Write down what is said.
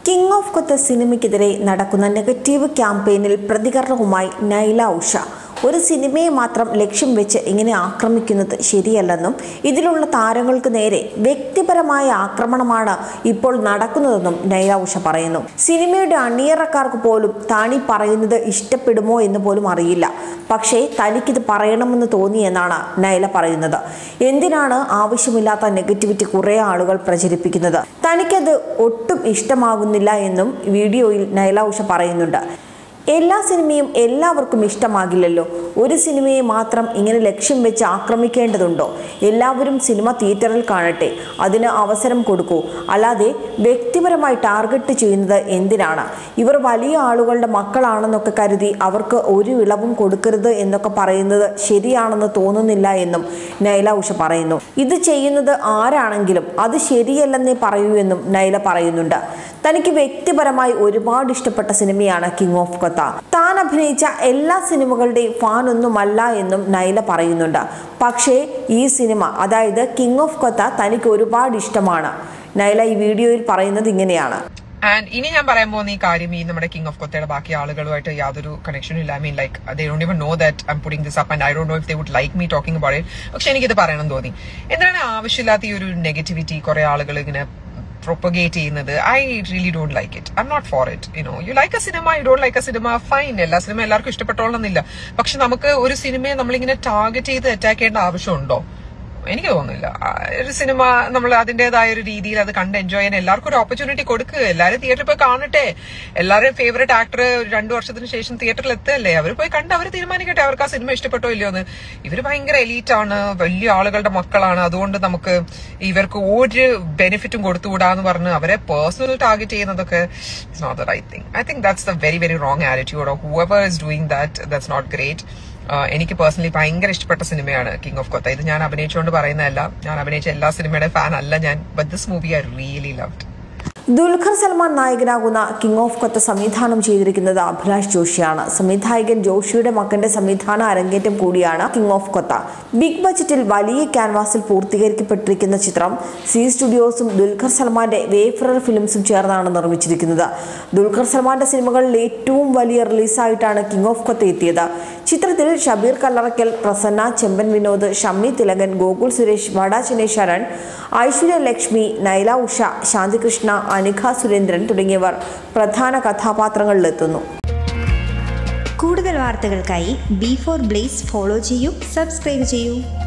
king of കൊത്ത സിനിമയ്ക്കെതിരെ നടക്കുന്ന negative ക്യാമ്പയിനിൽ പ്രതികരണവുമായി നൈല ഉഷ ഒരു സിനിമയെ മാത്രം ലക്ഷ്യം വെച്ച് ഇങ്ങനെ ആക്രമിക്കുന്നത് ശരിയല്ലെന്നും ഇതിലുള്ള താരങ്ങൾക്ക് നേരെ വ്യക്തിപരമായ ആക്രമണമാണ് ഇപ്പോൾ നടക്കുന്നതെന്നും നൈല ഉഷ പറയുന്നു സിനിമയുടെ അണിയറക്കാർക്ക് പോലും താണി പറയുന്നത് ഇഷ്ടപ്പെടുമോ എന്ന് പോലും അറിയില്ല പക്ഷേ തനിക്കിത് പറയണമെന്ന് തോന്നിയെന്നാണ് നൈല പറയുന്നത് എന്തിനാണ് ആവശ്യമില്ലാത്ത നെഗറ്റിവിറ്റി കുറേ ആളുകൾ പ്രചരിപ്പിക്കുന്നത് തനിക്കത് ഒട്ടും ഇഷ്ടമാകുന്നില്ല എന്നും വീഡിയോയിൽ നൈല ഉഷ പറയുന്നുണ്ട് എല്ലാ സിനിമയും എല്ലാവർക്കും ഇഷ്ടമാകില്ലല്ലോ ഒരു സിനിമയെ മാത്രം ഇങ്ങനെ ലക്ഷ്യം വെച്ച് ആക്രമിക്കേണ്ടതുണ്ടോ എല്ലാവരും സിനിമ തിയേറ്ററിൽ കാണട്ടെ അതിന് അവസരം കൊടുക്കൂ അല്ലാതെ വ്യക്തിപരമായി ടാർഗറ്റ് ചെയ്യുന്നത് എന്തിനാണ് ഇവർ വലിയ ആളുകളുടെ മക്കളാണെന്നൊക്കെ കരുതി അവർക്ക് ഒരു ഇളവും കൊടുക്കരുത് എന്നൊക്കെ പറയുന്നത് ശരിയാണെന്ന് തോന്നുന്നില്ല എന്നും നൈല ഉഷ പറയുന്നു ഇത് ചെയ്യുന്നത് ആരാണെങ്കിലും അത് ശരിയല്ലെന്നേ പറയൂ എന്നും നൈല പറയുന്നുണ്ട് തനിക്ക് വ്യക്തിപരമായി ഒരുപാട് ഇഷ്ടപ്പെട്ട സിനിമയാണ് കിങ് ഓഫ് കൊത്ത താൻ അഭിനയിച്ച എല്ലാ സിനിമകളുടെയും ഫാൻ ഒന്നുമല്ല എന്നും നൈല പറയുന്നുണ്ട് പക്ഷേ ഈ സിനിമ അതായത് കിങ് ഓഫ് കൊത്ത തനിക്ക് ഒരുപാട് ഇഷ്ടമാണ് നൈല ഈ വീഡിയോയിൽ പറയുന്നത് ഇങ്ങനെയാണ് ആൻഡ് ഇനി ഞാൻ പറയാൻ പോകുന്ന ഈ കാര്യം ഈ നമ്മുടെ കിങ് ഓഫ് കൊത്തയുടെ ബാക്കി ആളുകളുമായിട്ട് യാതൊരു കണക്ഷനും ഇല്ല I mean like they don't even know that I'm putting this up and I don't know if they would like me talking about it പക്ഷെ എനിക്കിത് പറയണം തോന്നി എന്തിനാണ് ആവശ്യമില്ലാത്ത ഈ ഒരു നെഗറ്റിവിറ്റി കുറെ ആളുകൾ ഇങ്ങനെ പ്രൊപ്പഗേറ്റ് ചെയ്യുന്നത് I really don't like it I not for it you know you like a cinema you don't like a cinema fine എല്ലാ സിനിമ എല്ലാവർക്കും ഇഷ്ടപ്പെട്ടോളണമെന്നില്ല പക്ഷെ നമുക്ക് ഒരു സിനിമയെ നമ്മളിങ്ങനെ ടാർഗറ്റ് ചെയ്ത് അറ്റാക്ക് ചെയ്യേണ്ട ആവശ്യമുണ്ടോ എനിക്ക് തോന്നുന്നില്ല ആ, ഒരു സിനിമ നമ്മൾ അതിന്റേതായ ഒരു രീതിയിൽ അത് കണ്ട് എൻജോയ് ചെയ്യാൻ എല്ലാവർക്കും ഒരു ഓപ്പർച്യൂണിറ്റി കൊടുക്കുക എല്ലാവരും തിയേറ്ററിൽ പോയി കാണട്ടെ എല്ലാവരുടെയും ഫേവറേറ്റ് ആക്ടർ രണ്ടു വർഷത്തിന് ശേഷം തിയേറ്ററിൽ എത്തല്ലേ അവർ പോയി കണ്ട് അവർ തീരുമാനിക്കട്ടെ അവർക്ക് ആ സിനിമ ഇഷ്ടപ്പെട്ടോ ഇല്ലയോ എന്ന് ഇവർ ഭയങ്കര എലീറ്റ് ആണ് വലിയ ആളുകളുടെ മക്കളാണ് അതുകൊണ്ട് നമുക്ക് ഇവർക്ക് ഒരു ബെനിഫിറ്റും കൊടുത്തുകൂടാന്ന് പറഞ്ഞ് അവരെ പേഴ്സണൽ ടാർഗറ്റ് ചെയ്യുന്നതൊക്കെ it's not the right thing I think that's the very very wrong attitude of whoever is doing that that's not great ah എനിക്ക് പേഴ്സണലി ഭയങ്കര ഇഷ്ടപ്പെട്ട സിനിമയാണ് കിങ് ഓഫ് കൊത്ത ഇത് ഞാൻ അഭിനയിച്ചുകൊണ്ട് പറയുന്നതല്ല ഞാൻ അഭിനയിച്ച എല്ലാ സിനിമയുടെ ഫാൻ അല്ല ഞാൻ but this movie I really loved Dulquer Salmaan നായകനാകുന്ന കിങ് ഓഫ് കൊത്ത സംവിധാനം ചെയ്തിരിക്കുന്നത് അഭിലാഷ് ജോഷിയാണ് സംവിധായകൻ ജോഷിയുടെ മകന്റെ സംവിധാന അരങ്ങേറ്റം കൂടിയാണ് കിങ് ഓഫ് കൊത്ത ബിഗ് ബജറ്റിൽ വലിയ ക്യാൻവാസിൽ പൂർത്തീകരിക്കപ്പെട്ടിരിക്കുന്ന ചിത്രം സി സ്റ്റുഡിയോസും ദുൽഖർ സൽമാന്റെ വേഫറർ ഫിലിംസും ചേർന്നാണ് നിർമ്മിച്ചിരിക്കുന്നത് ദുൽഖർ സൽമാന്റെ സിനിമകളിൽ ഏറ്റവും വലിയ റിലീസായിട്ടാണ് കിങ് ഓഫ് കൊത്ത എത്തിയത് ചിത്രത്തിൽ ഷബീർ കല്ലറയ്ക്കൽ പ്രസന്ന ചെമ്പൻ വിനോദ് ഷമ്മി തിലകൻ ഗോകുൽ സുരേഷ് വട ചിനെ ശരൺ ഐശ്വര്യ ലക്ഷ്മി നൈല ഉഷ ശാന്തികൃഷ്ണ അനിഖ സുരേന്ദ്രൻ തുടങ്ങിയവർ പ്രധാന കഥാപാത്രങ്ങളിലെത്തുന്നു കൂടുതൽ വാർത്തകൾക്കായി ബി ഫോർ ബ്ലേസ് ഫോളോ ചെയ്യൂ സബ്സ്ക്രൈബ് ചെയ്യൂ